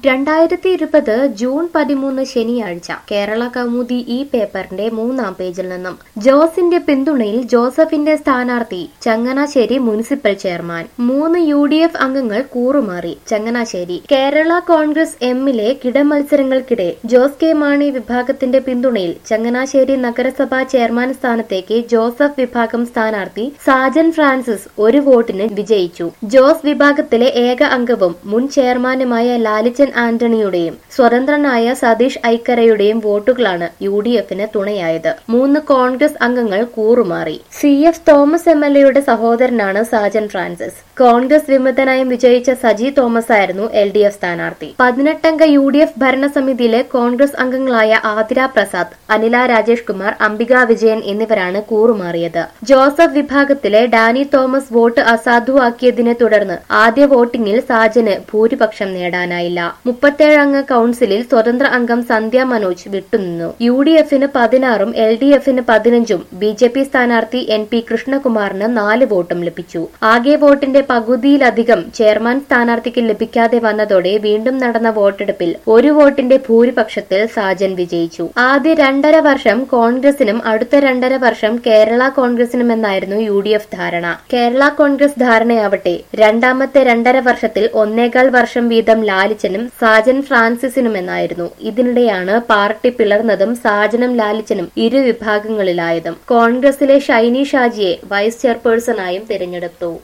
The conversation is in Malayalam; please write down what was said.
രണ്ടായിരത്തി ഇരുപത് ജൂൺ പതിമൂന്ന് ശനിയാഴ്ച കേരള കൗമുദി ഈ പേപ്പറിന്റെ മൂന്നാം പേജിൽ നിന്നും ജോസിന്റെ പിന്തുണയിൽ ജോസഫിന്റെ സ്ഥാനാർത്ഥി ചങ്ങനാശ്ശേരി മുനിസിപ്പൽ ചെയർമാൻ മൂന്ന് യു ഡി എഫ് അംഗങ്ങൾ കൂറുമാറി ചങ്ങനാശ്ശേരി കേരള കോൺഗ്രസ് എമ്മിലെ കിടമത്സരങ്ങൾക്കിടെ ജോസ് കെ മാണി വിഭാഗത്തിന്റെ പിന്തുണയിൽ ചങ്ങനാശ്ശേരി നഗരസഭാ ചെയർമാൻ സ്ഥാനത്തേക്ക് ജോസഫ് വിഭാഗം സ്ഥാനാർത്ഥി സാജൻ ഫ്രാൻസിസ് ഒരു വോട്ടിന് വിജയിച്ചു ജോസ് വിഭാഗത്തിലെ ഏക അംഗവും മുൻ ചെയർമാനുമായ ലാലിച്ചൻ ആന്റണിയുടെയും സ്വതന്ത്രനായ സതീഷ് ഐക്കരയുടെയും വോട്ടുകളാണ് യു ഡി എഫിന് തുണയായത് മൂന്ന് കോൺഗ്രസ് അംഗങ്ങൾ കൂറുമാറി C F Thomas M L എയുടെ സഹോദരനാണ് സാജൻ ഫ്രാൻസിസ് കോൺഗ്രസ് വിമതനായും വിജയിച്ച സജി തോമസ് ആയിരുന്നു എൽ ഡി എഫ് സ്ഥാനാർത്ഥി പതിനെട്ടംഗ യു ഡി എഫ് ഭരണസമിതിയിലെ കോൺഗ്രസ് അംഗങ്ങളായ ആതിര പ്രസാദ് അനില രാജേഷ് കുമാർ അംബിക വിജയൻ എന്നിവരാണ് കൂറുമാറിയത് ജോസഫ് വിഭാഗത്തിലെ ഡാനി തോമസ് വോട്ട് അസാധുവാക്കിയതിനെ തുടർന്ന് ആദ്യ വോട്ടിംഗിൽ സാജന് ഭൂരിപക്ഷം നേടാനായില്ല മുപ്പത്തേഴ് അംഗ കൌൺസിലിൽ സ്വതന്ത്ര അംഗം സന്ധ്യ മനോജ് വിട്ടുനിന്നു യു ഡി എഫിന് പതിനാറും എൽ ഡി എഫിന് പതിനഞ്ചും ബി ജെ പി സ്ഥാനാർത്ഥി എൻ പി കൃഷ്ണകുമാറിന് നാല് വോട്ടും ലഭിച്ചു ആകെ വോട്ടിന്റെ പകുതിയിലധികം ചെയർമാൻ സ്ഥാനാർത്ഥിക്ക് ലഭിക്കാതെ വന്നതോടെ വീണ്ടും നടന്ന വോട്ടെടുപ്പിൽ ഒരു വോട്ടിന്റെ ഭൂരിപക്ഷത്തിൽ സാജൻ വിജയിച്ചു ആദ്യ രണ്ടര വർഷം കോൺഗ്രസിനും അടുത്ത രണ്ടര വർഷം കേരള കോൺഗ്രസിനുമെന്നായിരുന്നു യു ഡി എഫ് ധാരണ കേരള കോൺഗ്രസ് ധാരണയാവട്ടെ രണ്ടാമത്തെ രണ്ടര വർഷത്തിൽ ഒന്നേകാൽ വർഷം വീതം ലാലിച്ചനും സാജൻ ഫ്രാൻസിസിനുമെന്നായിരുന്നു ഇതിനിടെയാണ് പാർട്ടി പിളർന്നതും സാജനും ലാലിച്ചനും ഇരു വിഭാഗങ്ങളിലായതും കോൺഗ്രസിലെ ഷൈനി ഷാജിയെ വൈസ് ചെയർപേഴ്സണായും തിരഞ്ഞെടുത്തു